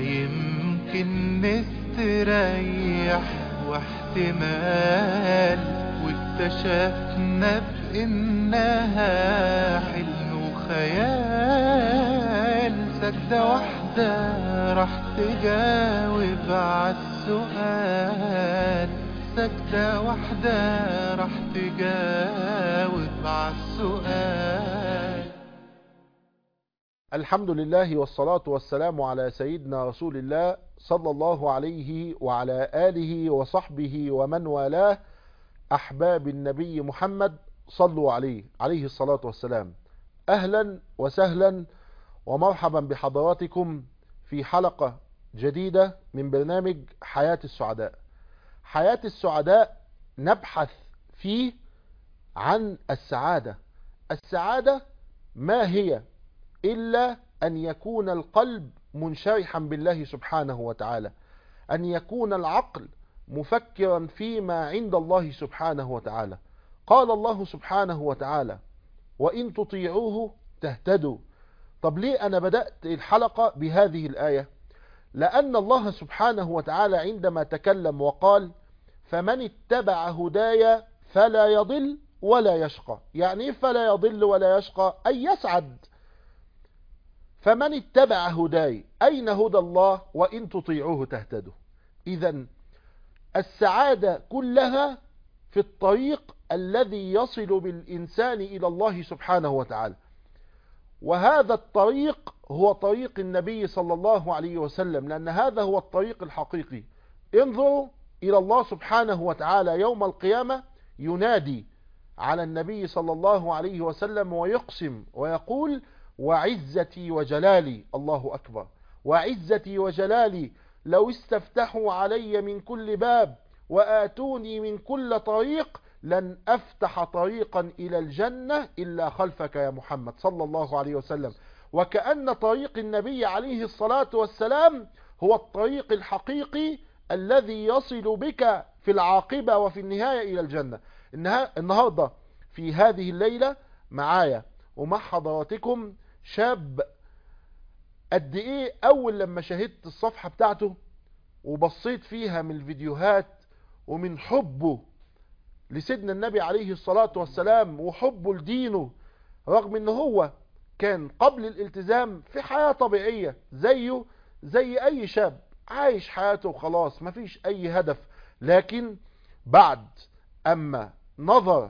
يمكن نستريح واحتمال واكتشفنا بإنها حلم وخيال سجدة واحدة راح تجاوب عالسؤال سجدة واحدة راح تجاوب عالسؤال الحمد لله والصلاة والسلام على سيدنا رسول الله صلى الله عليه وعلى آله وصحبه ومن والاه أحباب النبي محمد صلوا عليه عليه الصلاة والسلام أهلا وسهلا ومرحبا بحضراتكم في حلقة جديدة من برنامج حياة السعداء حياة السعداء نبحث فيه عن السعادة السعادة ما هي إلا أن يكون القلب منشرحا بالله سبحانه وتعالى أن يكون العقل مفكرا فيما عند الله سبحانه وتعالى قال الله سبحانه وتعالى وإن تطيعوه تهتدوا طب ليه أنا بدأت الحلقة بهذه الآية لأن الله سبحانه وتعالى عندما تكلم وقال فمن اتبع هدايا فلا يضل ولا يشقى يعني إيه فلا يضل ولا يشقى أي يسعد فمن اتبع هداي أين هدى الله وإن تطيعوه تهتدوا إذا السعادة كلها في الطريق الذي يصل بالإنسان إلى الله سبحانه وتعالى وهذا الطريق هو طريق النبي صلى الله عليه وسلم لأن هذا هو الطريق الحقيقي انظروا إلى الله سبحانه وتعالى يوم القيامة ينادي على النبي صلى الله عليه وسلم ويقسم ويقول وعزتي وجلالي الله أكبر وعزتي وجلالي لو استفتحوا علي من كل باب وآتوني من كل طريق لن أفتح طريقا إلى الجنة إلا خلفك يا محمد صلى الله عليه وسلم وكأن طريق النبي عليه الصلاة والسلام هو الطريق الحقيقي الذي يصل بك في العاقبة وفي النهاية إلى الجنة النهاردة في هذه الليلة معايا ومع حضراتكم شاب قد ايه اول لما شاهدت الصفحة بتاعته وبصيت فيها من الفيديوهات ومن حبه لسيدنا النبي عليه الصلاة والسلام وحبه لدينه رغم ان هو كان قبل الالتزام في حياة طبيعية زيه زي اي شاب عايش حياته وخلاص مفيش اي هدف لكن بعد اما نظر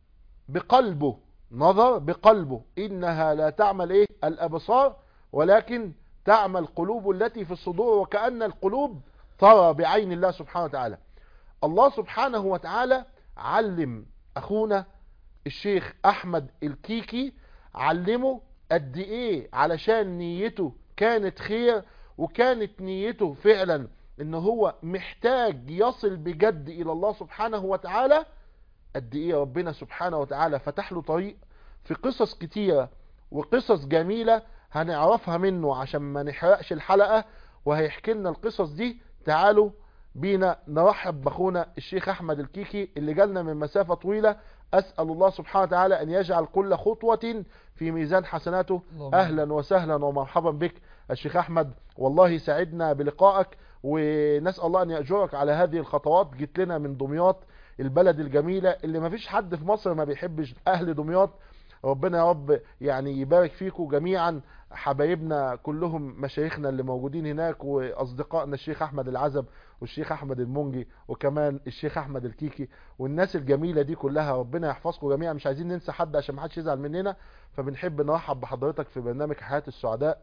بقلبه نظر بقلبه إنها لا تعمل إيه الأبصار ولكن تعمل قلوب التي في الصدور وكأن القلوب ترى بعين الله سبحانه وتعالى الله سبحانه وتعالى علم أخونا الشيخ أحمد الكيكي علمه قد إيه علشان نيته كانت خير وكانت نيته فعلا ان هو محتاج يصل بجد الى الله سبحانه وتعالى قد ايه ربنا سبحانه وتعالى فتح له طريق في قصص كتيرة وقصص جميلة هنعرفها منه عشان ما نحرقش الحلقة وهيحكي لنا القصص دي تعالوا بينا نرحب باخونا الشيخ احمد الكيكي اللي جالنا من مسافة طويلة اسأل الله سبحانه وتعالى ان يجعل كل خطوة في ميزان حسناته اهلا وسهلا ومرحبا بك الشيخ احمد والله سعدنا بلقائك ونسأل الله ان يأجرك على هذه الخطوات جيت لنا من دمياط البلد الجميلة اللي ما فيش حد في مصر ما بيحبش اهل دمياط ربنا يا رب يعني يبارك فيكم جميعا حبايبنا كلهم مشايخنا اللي موجودين هناك واصدقائنا الشيخ احمد العزب والشيخ احمد المنجي وكمان الشيخ احمد الكيكي والناس الجميلة دي كلها ربنا يحفظكم جميعا مش عايزين ننسى حد عشان ما حدش يزعل مننا فبنحب نرحب بحضرتك في برنامج حياة السعداء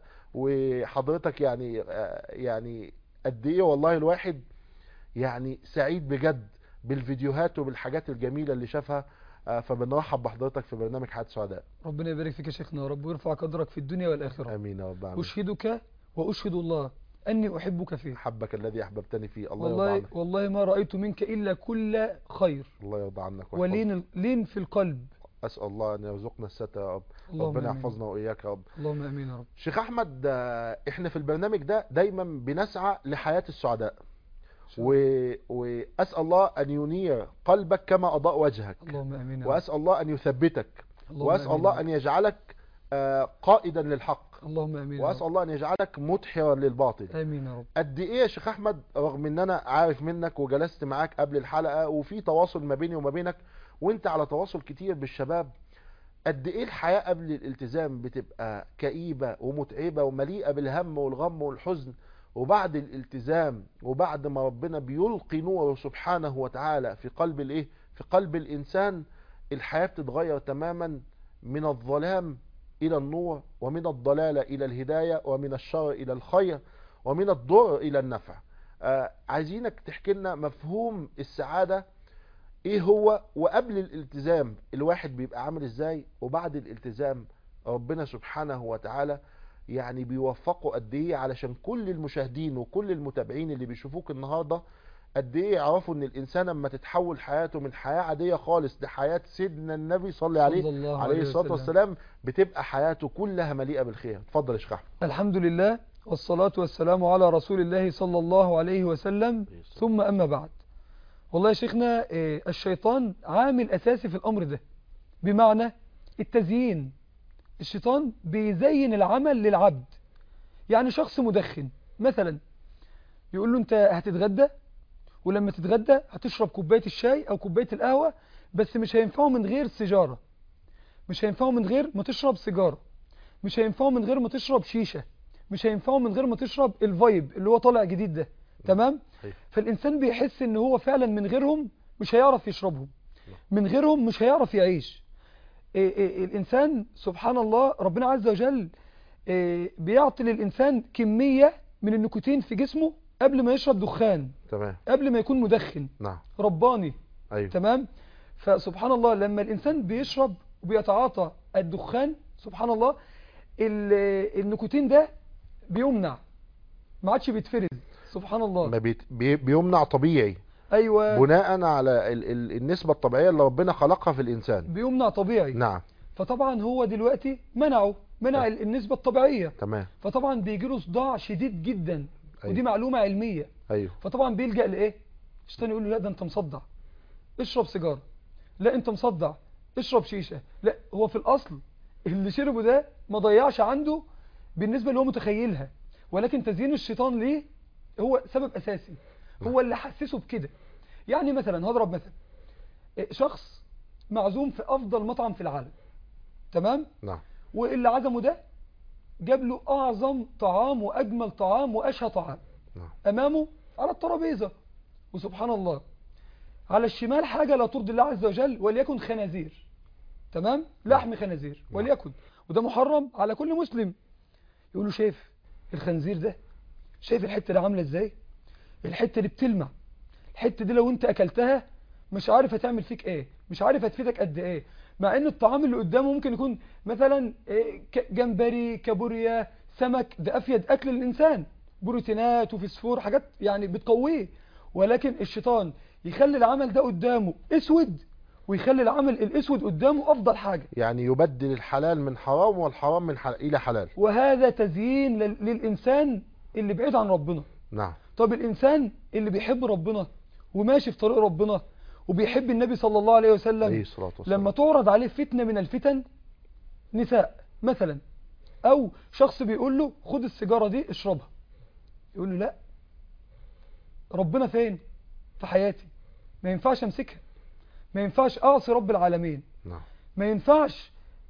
وحضرتك يعني يعني قد ايه والله الواحد يعني سعيد بجد بالفيديوهات وبالحاجات الجميلة اللي شافها فبنرحب بحضرتك في برنامج حياة سعداء ربنا يبارك فيك يا شيخنا يا رب ويرفع قدرك في الدنيا والآخرة امين يا رب العالمين أشهدك وأشهد الله أني أحبك فيه حبك الذي احببتني فيه الله يرضى والله عنك والله ما رأيت منك إلا كل خير الله يرضى عنك ويحفظك. ولين لين في القلب اسال الله ان يرزقنا الستر يا رب اللهم ربنا آمين. يحفظنا واياك يا رب اللهم امين يا رب شيخ احمد آه، احنا في البرنامج ده دايما بنسعى لحياة السعداء و... واسال الله ان ينير قلبك كما اضاء وجهك اللهم امين يا رب واسال الله ان يثبتك اللهم واسال آمين الله يا ان يجعلك آه، قائدا للحق اللهم امين يا واسال رب. الله ان يجعلك مدحرا للباطل امين يا رب قد ايه يا شيخ احمد رغم ان انا عارف منك وجلست معاك قبل الحلقه وفي تواصل ما بيني وما بينك وانت على تواصل كتير بالشباب قد ايه الحياه قبل الالتزام بتبقى كئيبه ومتعبه ومليئه بالهم والغم والحزن وبعد الالتزام وبعد ما ربنا بيلقي نوره سبحانه وتعالى في قلب الايه في قلب الانسان الحياه بتتغير تماما من الظلام الى النور ومن الضلاله الى الهدايه ومن الشر الى الخير ومن الضر الى النفع آه عايزينك تحكي لنا مفهوم السعاده ايه هو وقبل الالتزام الواحد بيبقى عامل ازاي وبعد الالتزام ربنا سبحانه وتعالى يعني بيوفقه قد ايه علشان كل المشاهدين وكل المتابعين اللي بيشوفوك النهارده قد ايه يعرفوا ان الانسان لما تتحول حياته من حياه عاديه خالص لحياه سيدنا النبي صلى عليه صلى الله عليه عليه الصلاه وسلم. والسلام بتبقى حياته كلها مليئه بالخير اتفضل يا شيخ احمد الحمد لله والصلاة والسلام على رسول الله صلى الله عليه وسلم ثم أما بعد والله يا شيخنا آه، الشيطان عامل أساسي في الأمر ده بمعنى التزيين الشيطان بيزين العمل للعبد يعني شخص مدخن مثلا يقول له أنت هتتغدى ولما تتغدى هتشرب كوباية الشاي أو كوباية القهوة بس مش هينفعه من غير سيجارة مش هينفعه من غير ما تشرب سيجارة مش هينفعه من غير ما تشرب شيشة مش هينفعه من غير ما تشرب الفايب اللي هو طالع جديد ده تمام أيوة. فالإنسان بيحس ان هو فعلا من غيرهم مش هيعرف يشربهم من غيرهم مش هيعرف يعيش إيه إيه الإنسان سبحان الله ربنا عز وجل إيه بيعطي للإنسان كمية من النيكوتين في جسمه قبل ما يشرب دخان تمام قبل ما يكون مدخن نعم رباني ايوه تمام فسبحان الله لما الإنسان بيشرب وبيتعاطى الدخان سبحان الله ال- النيكوتين ده بيمنع ما عادش بيتفرز سبحان الله ما بيت بي بيمنع طبيعي ايوه بناء على ال ال النسبه الطبيعيه اللي ربنا خلقها في الانسان بيمنع طبيعي نعم فطبعا هو دلوقتي منعه منع ال- النسبة الطبيعية تمام فطبعا بيجي له صداع شديد جدا ودي أيوة. معلومة علمية ايوه فطبعا بيلجأ لايه الشيطان يقول له لا ده انت مصدع اشرب سيجارة لا انت مصدع اشرب شيشة لا هو في الاصل اللي شربه ده ما ضيعش عنده بالنسبة اللي هو متخيلها ولكن تزيين الشيطان ليه هو سبب اساسي هو اللي حسسه بكده يعني مثلا هضرب مثلا إيه، شخص معزوم في افضل مطعم في العالم تمام نعم واللي عزمه ده جاب له اعظم طعام واجمل طعام واشهى طعام نعم امامه على الترابيزه وسبحان الله على الشمال حاجه لا ترضي الله عز وجل وليكن خنازير تمام لحم خنازير نعم. وليكن وده محرم على كل مسلم يقول له شايف الخنزير ده شايف الحته دي عامله ازاي الحته دي بتلمع الحته دي لو انت اكلتها مش عارف هتعمل فيك ايه مش عارف هتفيدك قد ايه مع ان الطعام اللي قدامه ممكن يكون مثلا إيه، ك- جمبري كابوريا سمك ده افيد اكل للانسان بروتينات وفسفور حاجات يعني بتقويه ولكن الشيطان يخلي العمل ده قدامه اسود ويخلي العمل الاسود قدامه افضل حاجه يعني يبدل الحلال من حرام والحرام من حلال الى حلال وهذا تزيين لل- للانسان اللي بعيد عن ربنا نعم طب الإنسان اللي بيحب ربنا وماشي في طريق ربنا وبيحب النبي صلى الله عليه عليه وسلم الصلاه والسلام لما تعرض عليه فتنة من الفتن نساء مثلا أو شخص بيقول له خد السيجارة دي اشربها يقول له لا ربنا فين في حياتي ما ينفعش امسكها ما ينفعش أعصي رب العالمين نعم ما ينفعش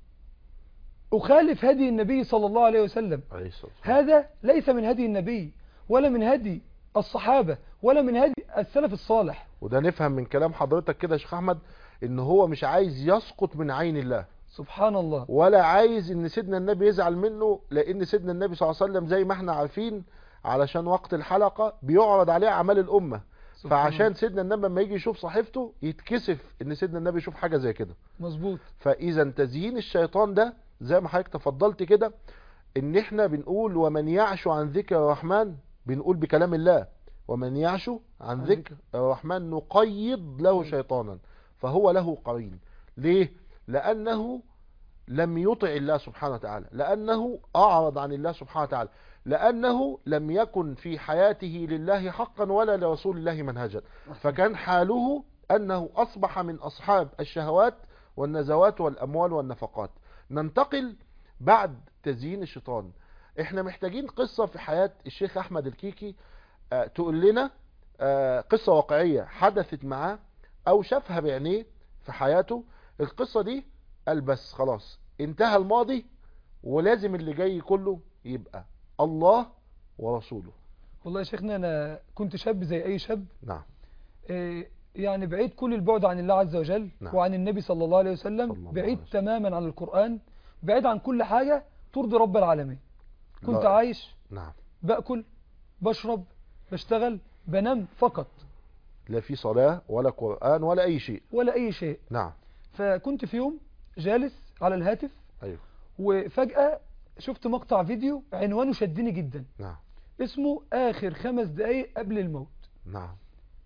أخالف هدي النبي صلى الله عليه وسلم عليه الصلاه والسلام هذا ليس من هدي النبي ولا من هدي الصحابة ولا من هدي السلف الصالح وده نفهم من كلام حضرتك كده يا شيخ احمد ان هو مش عايز يسقط من عين الله سبحان الله ولا عايز ان سيدنا النبي يزعل منه لان سيدنا النبي صلى الله عليه وسلم زي ما احنا عارفين علشان وقت الحلقة بيعرض عليه اعمال الامة سبحان فعشان سيدنا النبي لما يجي يشوف صحيفته يتكسف ان سيدنا النبي يشوف حاجة زي كده مظبوط فاذا تزيين الشيطان ده زي ما حضرتك تفضلت كده ان احنا بنقول ومن يعش عن ذكر الرحمن بنقول بكلام الله ومن يعش عن عن ذكر الرحمن نقيض له شيطانا فهو له قرين ليه لانه لم يطع الله سبحانه وتعالى لانه اعرض عن الله سبحانه وتعالى لانه لم يكن في حياته لله حقا ولا لرسول الله منهجا فكان حاله انه اصبح من اصحاب الشهوات والنزوات والاموال والنفقات ننتقل بعد تزيين الشيطان احنا محتاجين قصة في حياة الشيخ احمد الكيكي آه، تقول لنا آه، قصة واقعية حدثت معاه او شافها بعينيه في حياته القصة دي قال بس خلاص انتهى الماضي ولازم اللي جاي كله يبقى الله ورسوله والله يا شيخنا أنا كنت شاب زي أي شاب نعم إيه، يعني بعيد كل البعد عن الله عز وجل نعم. وعن النبي صلى الله عليه صلى وسلم الله بعيد عليه وسلم. تماما عن القرآن بعيد عن كل حاجة ترضي رب العالمين كنت لا. عايش نعم بأكل بشرب بشتغل بنام فقط لا في صلاة ولا قرآن ولا اي شيء ولا أي شيء نعم فكنت في يوم جالس على الهاتف ايوه وفجأة شفت مقطع فيديو عنوانه شدني جدا نعم اسمه آخر خمس دقايق قبل الموت نعم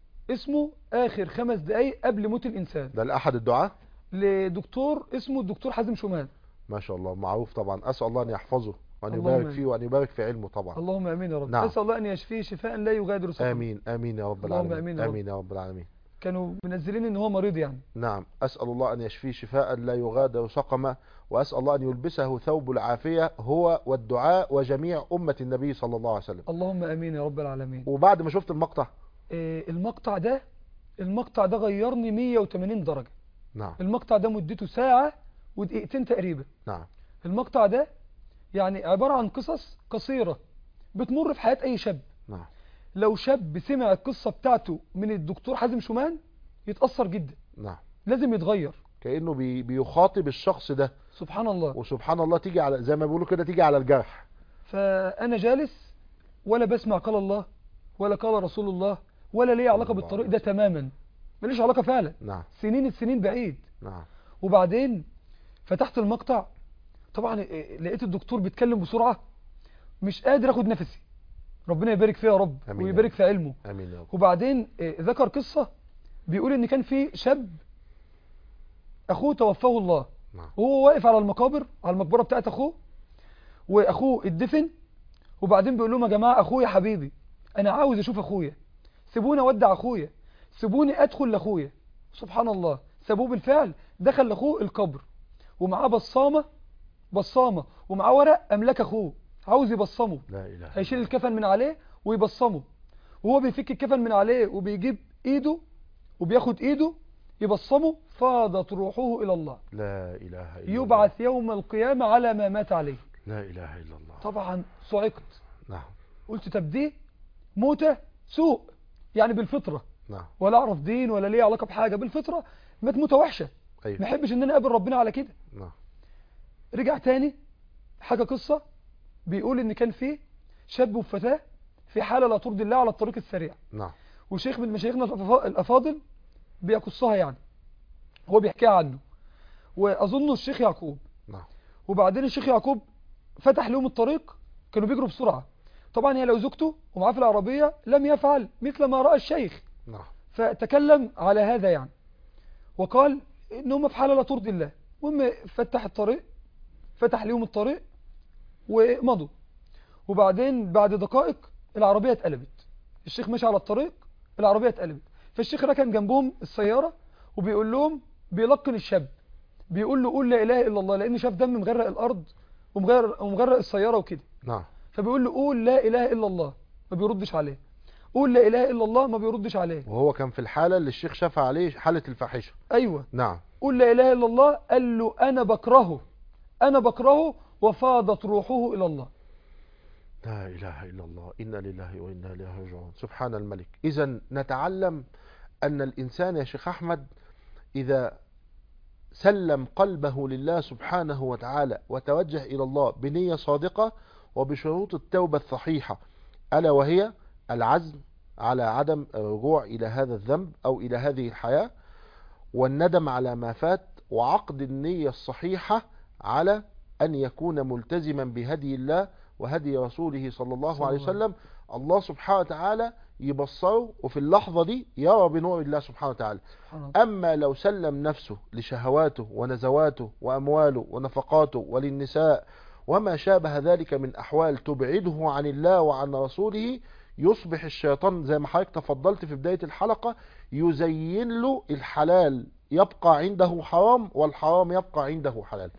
اسمه آخر خمس دقايق قبل موت الإنسان ده لأحد الدعاء لدكتور اسمه الدكتور حازم شمال ما شاء الله معروف طبعا اسال الله ان يحفظه وان اللهم يبارك آمين. فيه وان يبارك في علمه طبعا اللهم امين يا رب نعم. اسال الله ان يشفيه شفاء لا يغادر سقما امين امين يا رب اللهم العالمين آمين يا رب. امين يا رب العالمين كانوا منزلين ان هو مريض يعني نعم اسال الله ان يشفيه شفاء لا يغادر سقما واسال الله ان يلبسه ثوب العافيه هو والدعاء وجميع امه النبي صلى الله عليه وسلم اللهم امين يا رب العالمين وبعد ما شفت المقطع إيه المقطع ده المقطع ده غيرني 180 درجة نعم المقطع ده مدته ساعة ودقيقتين تقريبا نعم المقطع ده يعني عبارة عن قصص قصيرة بتمر في حياة أي شاب نعم لو شاب سمع القصة بتاعته من الدكتور حازم شومان يتأثر جدا نعم لازم يتغير كانه بي بيخاطب الشخص ده سبحان الله وسبحان الله تيجي على زي ما بيقولوا كده تيجي على الجرح فأنا جالس ولا بسمع قال الله ولا قال رسول الله ولا ليه علاقة الله بالطريق عليه ده تماما ماليش علاقة فعلا نعم سنين السنين بعيد نعم وبعدين فتحت المقطع طبعا إيه، لقيت الدكتور بيتكلم بسرعة مش قادر اخد نفسي ربنا يبارك فيه يا رب آمين يا ويبارك رب. في علمه امين يا رب وبعدين إيه، ذكر قصة بيقول ان كان في شاب اخوه توفاه الله نعم وهو واقف على المقابر على المقبرة بتاعت اخوه واخوه اتدفن وبعدين بيقول لهم يا جماعة اخويا حبيبي انا عاوز اشوف اخويا سيبوني اودع اخويا سيبوني ادخل لاخويا سبحان الله سابوه بالفعل دخل لاخوه القبر ومعاه بصامة بصامة ومعاه ورق املاك اخوه عاوز يبصمه لا اله إلا هيشيل الله. الكفن من عليه ويبصمه وهو بيفك الكفن من عليه وبيجيب ايده وبياخد ايده يبصمه فاضت روحه الى الله لا اله الا يبعث يوم القيامة على ما مات عليه الله لا اله الا الله طبعا صعقت نعم قلت طب دي موتة سوء يعني بالفطرة نعم ولا اعرف دين ولا ليه علاقة بحاجة بالفطرة مات موتة وحشة ما ايوه احبش ان انا اقابل ربنا على كده نعم رجع تاني حاجة قصة بيقول ان كان فيه شاب وفتاة في حالة لا ترضي الله على الطريق السريع نعم وشيخ من مشايخنا الأفا- الافاضل بيقصها يعني هو بيحكيها عنه واظنه الشيخ يعقوب نعم وبعدين الشيخ يعقوب فتح لهم الطريق كانوا بيجروا بسرعة طبعا هي لو زوجته ومعاه في العربية لم يفعل مثل ما رأى الشيخ نعم فتكلم على هذا يعني وقال ان هم في حالة لا ترضي الله المهم فتح الطريق فتح لهم الطريق ومضوا وبعدين بعد دقائق العربية اتقلبت الشيخ ماشي على الطريق العربية اتقلبت فالشيخ ركن جنبهم السيارة وبيقول لهم بيلقن الشاب بيقول له قول لا اله الا الله لان شاف دم مغرق الارض ومغرق, ومغرق السيارة وكده نعم فبيقول له قول لا اله الا الله ما بيردش عليه قول لا اله الا الله ما بيردش عليه وهو كان في الحالة اللي الشيخ شافها عليه حالة الفاحشة ايوه نعم قل لا إله إلا الله قال له أنا بكرهه أنا بكرهه وفاضت روحه إلى الله لا إله إلا الله إنا لله وإنا إليه راجعون سبحان الملك إذا نتعلم أن الإنسان يا شيخ أحمد إذا سلم قلبه لله سبحانه وتعالى وتوجه إلى الله بنية صادقة وبشروط التوبة الصحيحة ألا وهي العزم على عدم الرجوع إلى هذا الذنب أو إلى هذه الحياة والندم على ما فات وعقد النية الصحيحة على أن يكون ملتزما بهدي الله وهدي رسوله صلى الله صلى عليه الله عليه وسلم الله سبحانه وتعالى يبصره وفي اللحظة دي يرى بنور الله سبحانه وتعالى سبحان الله أما لو سلم نفسه لشهواته ونزواته وأمواله ونفقاته وللنساء وما شابه ذلك من أحوال تبعده عن الله وعن رسوله يصبح الشيطان زي ما حضرتك تفضلت في بداية الحلقة يزين له الحلال يبقى عنده حرام والحرام يبقى عنده حلال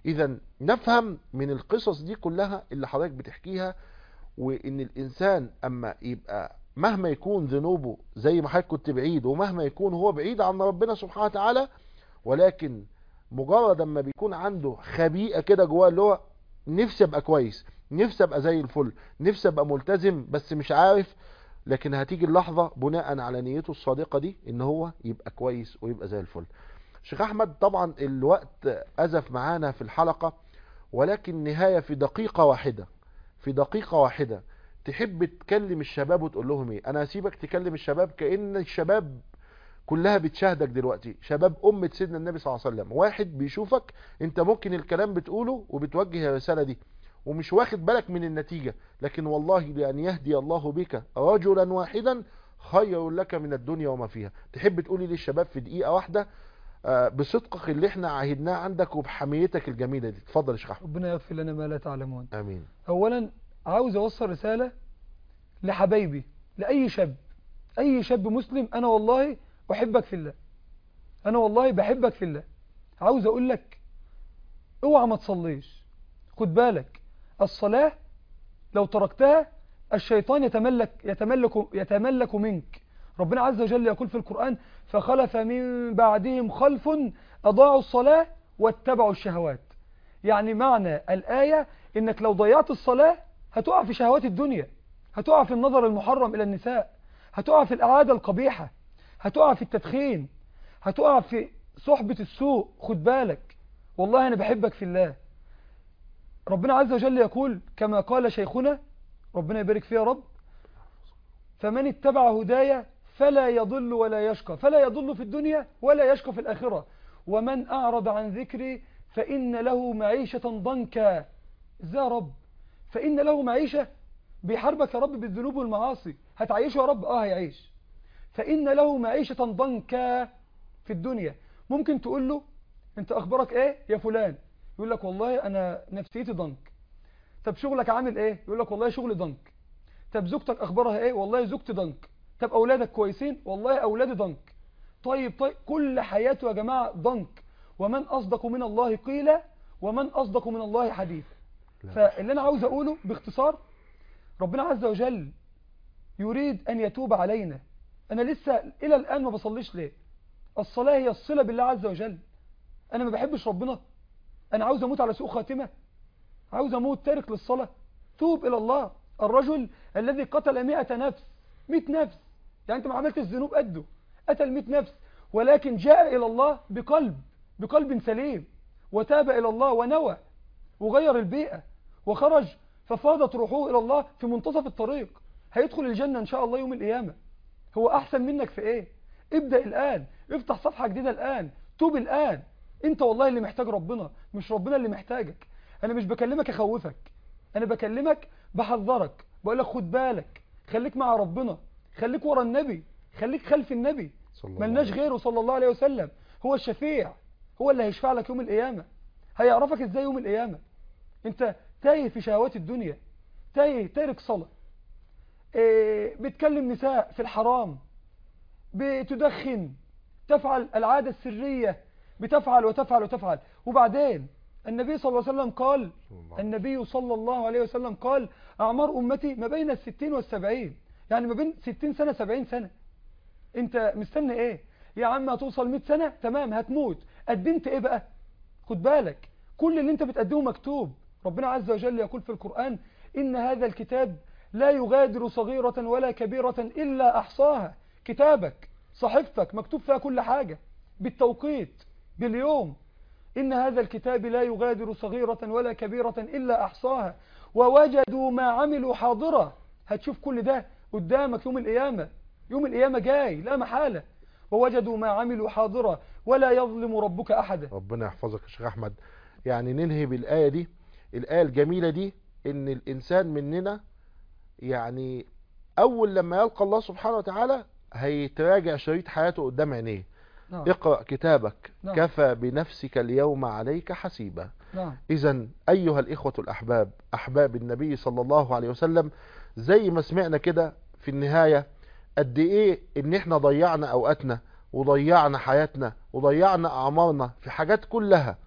اذا نفهم من القصص دي كلها اللي حضرتك بتحكيها وان الانسان اما يبقى مهما يكون ذنوبه زي ما حضرتك كنت بعيد ومهما يكون هو بعيد عن ربنا سبحانه وتعالى ولكن مجرد اما بيكون عنده خبيئة كده جواه اللي هو نفسي ابقى كويس نفسي ابقى زي الفل نفسي ابقى ملتزم بس مش عارف لكن هتيجي اللحظة بناء على نيته الصادقة دي ان هو يبقى كويس ويبقى زي الفل شيخ احمد طبعا الوقت ازف معانا في الحلقة ولكن نهاية في دقيقة واحدة في دقيقة واحدة تحب تكلم الشباب وتقول لهم ايه انا هسيبك تكلم الشباب كأن الشباب كلها بتشاهدك دلوقتي شباب أمة سيدنا النبي صلى الله عليه وسلم واحد بيشوفك انت ممكن الكلام بتقوله وبتوجه الرسالة دي ومش واخد بالك من النتيجة لكن والله لأن يهدي الله بك رجلا واحدا خير لك من الدنيا وما فيها تحب تقولي للشباب في دقيقة واحدة آه، بصدقك اللي احنا عهدناه عندك وبحميتك الجميلة دي اتفضل يا شيخ احمد ربنا يغفر لنا ما لا تعلمون امين اولا عاوز اوصل رسالة لحبايبي لأي شاب أي شاب مسلم أنا والله أحبك في الله أنا والله بحبك في الله عاوز أقول لك اوعى ما تصليش خد بالك الصلاة لو تركتها الشيطان يتملك يتملك يتملك منك ربنا عز وجل يقول في القرآن فخلف من بعدهم خلف أضاعوا الصلاة واتبعوا الشهوات يعني معنى الآية إنك لو ضيعت الصلاة هتقع في شهوات الدنيا هتقع في النظر المحرم إلى النساء هتقع في الإعادة القبيحة هتقع في التدخين هتقع في صحبة السوء خد بالك والله أنا بحبك في الله ربنا عز وجل يقول كما قال شيخنا ربنا يبارك فيه يا رب فمن اتبع هدايا فلا يضل ولا يشقى فلا يضل في الدنيا ولا يشقى في الآخرة ومن أعرض عن ذكري فإن له معيشة ضنكا ازاي يا رب فإن له معيشة بيحاربك يا رب بالذنوب والمعاصي هتعيشه يا رب اه هيعيش فإن له معيشة ضنكا في الدنيا ممكن تقول له انت اخبارك ايه يا فلان يقول لك والله انا نفسيتي ضنك طب شغلك عامل ايه يقول لك والله شغلي ضنك طب زوجتك اخبارها ايه والله زوجتي ضنك طب اولادك كويسين والله اولادي ضنك طيب طيب كل حياته يا جماعة ضنك ومن اصدق من الله قيلا ومن اصدق من الله حديثا فاللي انا عاوز اقوله باختصار ربنا عز وجل يريد ان يتوب علينا انا لسه الى الان ما بصليش ليه الصلاة هي الصلة بالله عز وجل انا ما بحبش ربنا انا عاوز اموت على سوء خاتمة عاوز اموت تارك للصلاة توب الى الله الرجل الذي قتل مئة نفس مئة نفس يعني انت ما عملتش الذنوب قده قتل مئة نفس ولكن جاء الى الله بقلب بقلب سليم وتاب الى الله ونوى وغير البيئة وخرج ففاضت روحه الى الله في منتصف الطريق هيدخل الجنة ان شاء الله يوم القيامة هو احسن منك في ايه ابدأ الان افتح صفحة جديدة الان توب الان انت والله اللي محتاج ربنا مش ربنا اللي محتاجك انا مش بكلمك اخوفك انا بكلمك بحذرك بقول لك خد بالك خليك مع ربنا خليك ورا النبي خليك خلف النبي صلى الله ملناش عليه غيره صلى الله عليه وسلم هو الشفيع هو اللي هيشفع لك يوم القيامة هيعرفك ازاي يوم القيامة انت تايه في شهوات الدنيا تايه تارك صلاة إيه بتكلم نساء في الحرام بتدخن تفعل العادة السرية بتفعل وتفعل وتفعل وبعدين النبي صلى الله عليه وسلم قال النبي صلى الله عليه وسلم قال أعمار أمتي ما بين الستين والسبعين يعني ما بين ستين سنة سبعين سنة انت مستني ايه يا عم هتوصل 100 سنة تمام هتموت قدمت ايه بقى خد بالك كل اللي انت بتقدمه مكتوب ربنا عز وجل يقول في القرآن إن هذا الكتاب لا يغادر صغيرة ولا كبيرة إلا أحصاها كتابك صحيفتك مكتوب فيها كل حاجة بالتوقيت باليوم إن هذا الكتاب لا يغادر صغيرة ولا كبيرة إلا أحصاها ووجدوا ما عملوا حاضرة هتشوف كل ده قدامك يوم القيامة يوم القيامة جاي لا محالة ووجدوا ما عملوا حاضرة ولا يظلم ربك أحدا ربنا يحفظك يا شيخ احمد يعني ننهي بالايه دي الايه الجميله دي ان الانسان مننا يعني اول لما يلقى الله سبحانه وتعالى هيتراجع شريط حياته قدام عينيه نعم اقرا كتابك نعم. كفى بنفسك اليوم عليك حسيبا نعم اذا ايها الاخوه الاحباب احباب النبي صلى الله عليه وسلم زي ما سمعنا كده في النهايه قد ايه ان احنا ضيعنا اوقاتنا وضيعنا حياتنا وضيعنا اعمارنا في حاجات كلها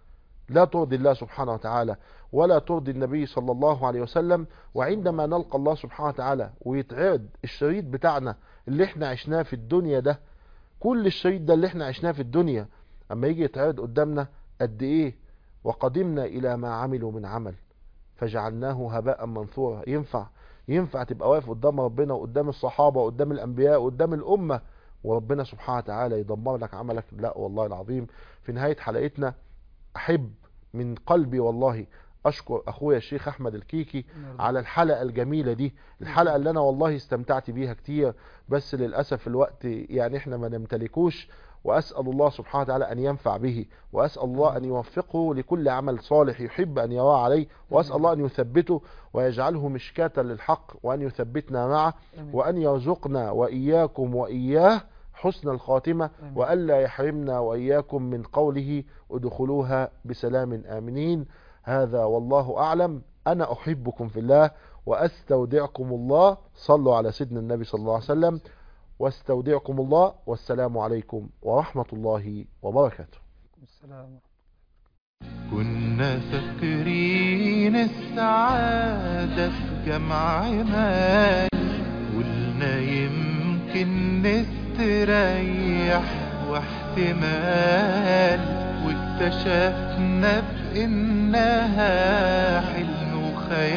لا ترضي الله سبحانه وتعالى ولا ترضي النبي صلى الله عليه وسلم وعندما نلقى الله سبحانه وتعالى ويتعرض الشريط بتاعنا اللي احنا عشناه في الدنيا ده كل الشريط ده اللي احنا عشناه في الدنيا اما يجي يتعرض قدامنا قد ايه وقدمنا الى ما عملوا من عمل فجعلناه هباء منثورا ينفع ينفع تبقى واقف قدام ربنا وقدام الصحابة وقدام الانبياء وقدام الامة وربنا سبحانه وتعالى يدمر لك عملك لا والله العظيم في نهاية حلقتنا احب من قلبي والله اشكر اخويا الشيخ احمد الكيكي على الحلقة الجميلة دي الحلقة اللي انا والله استمتعت بيها كتير بس للأسف الوقت يعني احنا ما نمتلكوش وأسأل الله سبحانه وتعالى أن ينفع به وأسأل الله أن يوفقه لكل عمل صالح يحب أن يراه عليه وأسأل الله أن يثبته ويجعله مشكاة للحق وأن يثبتنا معه آمين. وأن يرزقنا وإياكم وإياه حسن الخاتمة آمين. وألا يحرمنا وإياكم من قوله ادخلوها بسلام آمنين هذا والله أعلم أنا أحبكم في الله وأستودعكم الله صلوا على سيدنا النبي صلى الله عليه وسلم واستودعكم الله والسلام عليكم ورحمة الله وبركاته السلام كنا فاكرين السعادة في جمع مال قلنا يمكن نستريح واحتمال واكتشفنا بإنها حلم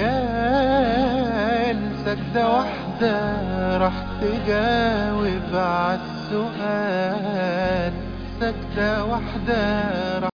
وخيال سجدة واحدة راح تجاوب عالسؤال سجدة واحدة راح